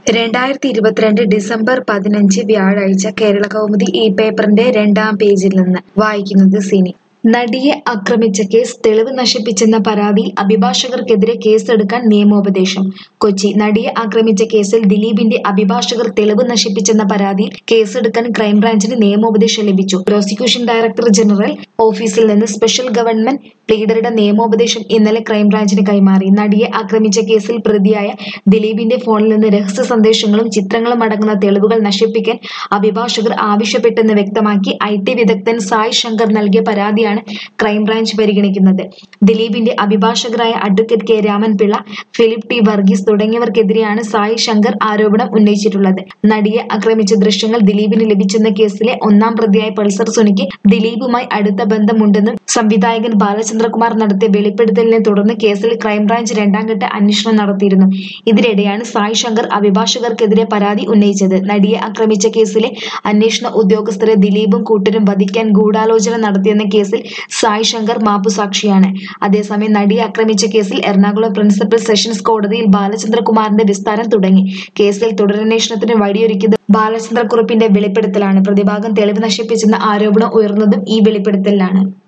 രണ്ടായിരത്തി ഇരുപത്തിരണ്ട് ഡിസംബർ പതിനഞ്ച് വ്യാഴാഴ്ച കേരള കൗമുദി ഈ പേപ്പറിന്റെ രണ്ടാം പേജിൽ നിന്ന് വായിക്കുന്നത് സിനി നടിയെ ആക്രമിച്ച കേസ് തെളിവ് നശിപ്പിച്ചെന്ന പരാതിയിൽ അഭിഭാഷകർക്കെതിരെ കേസെടുക്കാൻ നിയമോപദേശം കൊച്ചി നടിയെ ആക്രമിച്ച കേസിൽ ദിലീപിന്റെ അഭിഭാഷകർ തെളിവ് നശിപ്പിച്ചെന്ന പരാതിയിൽ കേസെടുക്കാൻ ക്രൈംബ്രാഞ്ചിന് നിയമോപദേശം ലഭിച്ചു പ്രോസിക്യൂഷൻ ഡയറക്ടർ ജനറൽ ഓഫീസിൽ നിന്ന് സ്പെഷ്യൽ ഗവൺമെന്റ് പ്ലീഡറുടെ നിയമോപദേശം ഇന്നലെ ക്രൈംബ്രാഞ്ചിന് കൈമാറി നടിയെ ആക്രമിച്ച കേസിൽ പ്രതിയായ ദിലീപിന്റെ ഫോണിൽ നിന്ന് രഹസ്യ സന്ദേശങ്ങളും ചിത്രങ്ങളും അടങ്ങുന്ന തെളിവുകൾ നശിപ്പിക്കാൻ അഭിഭാഷകർ ആവശ്യപ്പെട്ടെന്ന് വ്യക്തമാക്കി ഐ ടി വിദഗ്ധൻ സായ് ശങ്കർ നൽകിയ പരാതിയാണ് ക്രൈംബ്രാഞ്ച് പരിഗണിക്കുന്നത് ദിലീപിന്റെ അഭിഭാഷകരായ advocate K Ramanpillai Philip T Varghese തുടങ്ങിയവർക്കെതിരെയാണ് സായ് ശങ്കർ ആരോപണം ഉന്നയിച്ചിട്ടുള്ളത് നടിയെ ആക്രമിച്ച ദൃശ്യങ്ങൾ ദിലീപിന് ലഭിച്ചെന്ന കേസിലെ ഒന്നാം പ്രതിയായ പൾസർ സുനിക്ക് ദിലീപുമായി അടുത്ത ബന്ധമുണ്ടെന്നും സംവിധായകൻ ബാലചന്ദ്രകുമാർ നടത്തിയ വെളിപ്പെടുത്തലിനെ തുടർന്ന് കേസിൽ ക്രൈംബ്രാഞ്ച് രണ്ടാം ഘട്ട അന്വേഷണം നടത്തിയിരുന്നു ഇതിനിടെയാണ് സായ് ശങ്കർ അഭിഭാഷകർക്കെതിരെ പരാതി ഉന്നയിച്ചത് നടിയെ ആക്രമിച്ച കേസിലെ അന്വേഷണ ഉദ്യോഗസ്ഥരെ ദിലീപും കൂട്ടരും വധിക്കാൻ ഗൂഢാലോചന നടത്തിയെന്ന കേസിൽ സായ് ശങ്കർ മാപ്പുസാക്ഷിയാണ് അതേസമയം നടിയെ ആക്രമിച്ച കേസിൽ എറണാകുളം പ്രിൻസിപ്പൽ സെഷൻസ് കോടതിയിൽ ബാലചന്ദ്രകുമാറിന്റെ വിസ്താരം തുടങ്ങി കേസിൽ തുടരന്വേഷണത്തിന് വഴിയൊരുക്കിയത് ബാലചന്ദ്രക്കുറുപ്പിന്റെ വെളിപ്പെടുത്തലാണ് പ്രതിഭാഗം തെളിവ് നശിപ്പിച്ചെന്ന ആരോപണം ഉയർന്നതും ഈ വെളിപ്പെടുത്തലിലാണ്